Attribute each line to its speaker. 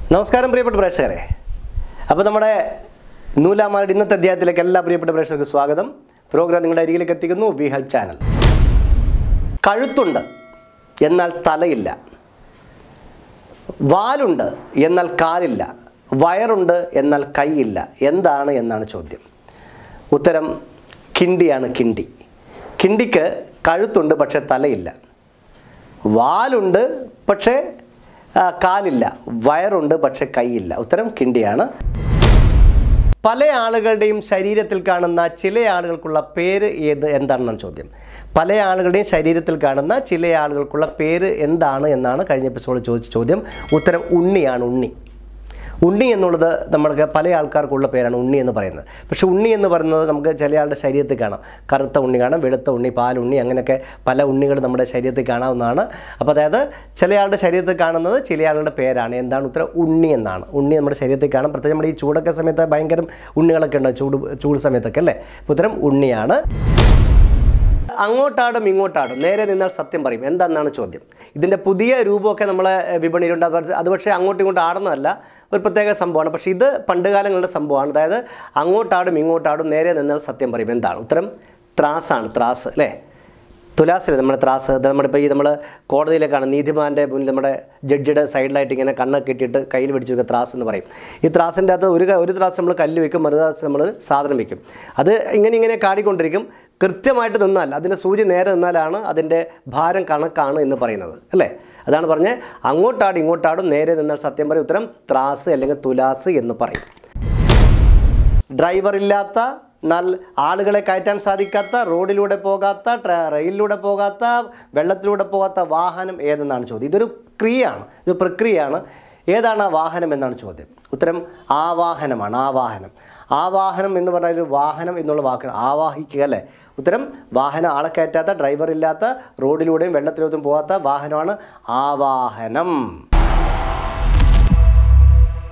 Speaker 1: നമസ്കാരം പ്രിയപ്പെട്ട പ്രേക്ഷകരെ അപ്പോൾ നമ്മുടെ നൂലാമാരുടെ ഇന്നത്തെ അധ്യായത്തിലേക്ക് എല്ലാ പ്രിയപ്പെട്ട പ്രേക്ഷകർക്ക് സ്വാഗതം പ്രോഗ്രാം നിങ്ങളുടെ അരികിലേക്ക് എത്തിക്കുന്നു വി ഹെൽപ്പ് ചാനൽ കഴുത്തുണ്ട് എന്നാൽ തലയില്ല വാലുണ്ട് എന്നാൽ കാലില്ല വയറുണ്ട് എന്നാൽ കൈയില്ല എന്താണ് എന്നാണ് ചോദ്യം ഉത്തരം കിണ്ടിയാണ് കിണ്ടി കിണ്ടിക്ക് കഴുത്തുണ്ട് പക്ഷെ തലയില്ല വാലുണ്ട് പക്ഷേ ആ, കാലില്ല വയറുണ്ട് പക്ഷെ കൈയില്ല ഉത്തരം കിണ്ടിയാണ് പല ആളുകളുടെയും ശരീരത്തിൽ കാണുന്ന ചില ആളുകൾക്കുള്ള പേര് ഏത് എന്താണെന്നാണ് ചോദ്യം പല ആളുകളുടെയും ശരീരത്തിൽ കാണുന്ന ചില ആളുകൾക്കുള്ള പേര് എന്താണ് എന്നാണ് കഴിഞ്ഞ എപ്പിസോഡിൽ ചോദിച്ച ചോദ്യം ഉത്തരം ഉണ്ണിയാണ് ഉണ്ണി ഉണ്ണി എന്നുള്ളത് നമ്മൾക്ക് പല ആൾക്കാർക്കുള്ള പേരാണ് ഉണ്ണി എന്ന് പറയുന്നത് പക്ഷേ ഉണ്ണി എന്ന് പറയുന്നത് നമുക്ക് ചില ആളുടെ ശരീരത്തിൽ കാണാം കറുത്ത ഉണ്ണി കാണാം വെളുത്ത ഉണ്ണി പാലുണ്ണി അങ്ങനെയൊക്കെ പല ഉണ്ണികൾ നമ്മുടെ ശരീരത്തിൽ കാണാവുന്നതാണ് അപ്പോൾ അതായത് ചില ആളുടെ ശരീരത്തിൽ കാണുന്നത് ചില ആളുടെ പേരാണ് എന്താണ് ഉത്തരം ഉണ്ണി എന്നാണ് ഉണ്ണി നമ്മുടെ ശരീരത്തിൽ കാണാം പ്രത്യേകിച്ച് നമ്മുടെ ഈ ചൂടൊക്കെ സമയത്ത് ഭയങ്കര ഉണ്ണികളൊക്കെ ഉണ്ടാവും ചൂട് ചൂട് സമയത്തൊക്കെ അല്ലേ അപ്പോൾ ഉത്തരം ഉണ്ണിയാണ് അങ്ങോട്ടാടും ഇങ്ങോട്ടാടും നേരെ നിന്നാൽ സത്യം പറയും എന്താണെന്നാണ് ചോദ്യം ഇതിൻ്റെ പുതിയ രൂപമൊക്കെ നമ്മളെ ഏഹ്, വിപണിയിലുണ്ട് അത് അത് പക്ഷേ അങ്ങോട്ടും ഇങ്ങോട്ടും ആടുന്നതല്ല ഒരു പ്രത്യേക സംഭവമാണ് പക്ഷേ ഇത് പണ്ടുകാലങ്ങളുടെ സംഭവമാണ് അതായത് അങ്ങോട്ടാടും ഇങ്ങോട്ടാടും നേരെ നിന്നാൽ സത്യം പറയും എന്താണ് ഉത്തരം ത്രാസാണ് ത്രാസ് അല്ലേ തുലാസിൽ നമ്മുടെ ത്രാസ് ഇത് നമ്മുടെ ഇപ്പോൾ ഈ നമ്മൾ കോടതിയിലേക്കാണ് നീതിമാൻ്റെ മുന്നിൽ നമ്മുടെ ജഡ്ജിയുടെ സൈഡിലായിട്ട് ഇങ്ങനെ കണ്ണൊക്കെ ഇട്ടിട്ട് കയ്യിൽ പിടിച്ചിരിക്കുക ത്രാസ് എന്ന് പറയും ഈ ത്രാസിൻ്റെ അകത്ത് ഒരു ക- ഒരു ത്രാസ് നമ്മൾ കല്ല് വെക്കും മറു ത്രാസ് നമ്മൾ സാധനം വെക്കും അത് ഇങ്ങനെ ഇങ്ങനെ കാടിക്കൊണ്ടിരിക്കും കൃത്യമായിട്ട് നിന്നാൽ അതിൻ്റെ സൂചി നേരെ നിന്നാലാണ് അതിൻ്റെ ഭാരം കണക്കാണ് എന്ന് പറയുന്നത് അല്ലേ അതാണ് പറഞ്ഞത് അങ്ങോട്ടാടും ഇങ്ങോട്ടാടും നേരെ നിന്നാൽ സത്യം പറയും ഉത്തരം ത്രാസ് അല്ലെങ്കിൽ തുലാസ് എന്ന് പറയും ഡ്രൈവർ ഇല്ലാത്ത എന്നാൽ ആളുകളെ കയറ്റാൻ സാധിക്കാത്ത റോഡിലൂടെ പോകാത്ത ട്ര- റെയിലിലൂടെ പോകാത്ത വെള്ളത്തിലൂടെ പോകാത്ത വാഹനം ഏതെന്നാണ് ചോദ്യം ഇതൊരു ക്രിയയാണ് ഇത് പ്രക്രിയയാണ് ഏതാണ് ആ വാഹനം എന്നാണ് ചോദ്യം ഉത്തരം ആവാഹനമാണ് ആവാഹനം ആവാഹനം എന്ന് പറഞ്ഞാൽ ഒരു വാഹനം എന്നുള്ള വാക്കാണ് ആവാഹിക്കുക അല്ലേ ഉത്തരം വാഹനം ആളെ കയറ്റാത്ത ഡ്രൈവർ ഇല്ലാത്ത റോഡിലൂടെയും വെള്ളത്തിലൂടെയും പോകാത്ത വാഹനമാണ് ആവാഹനം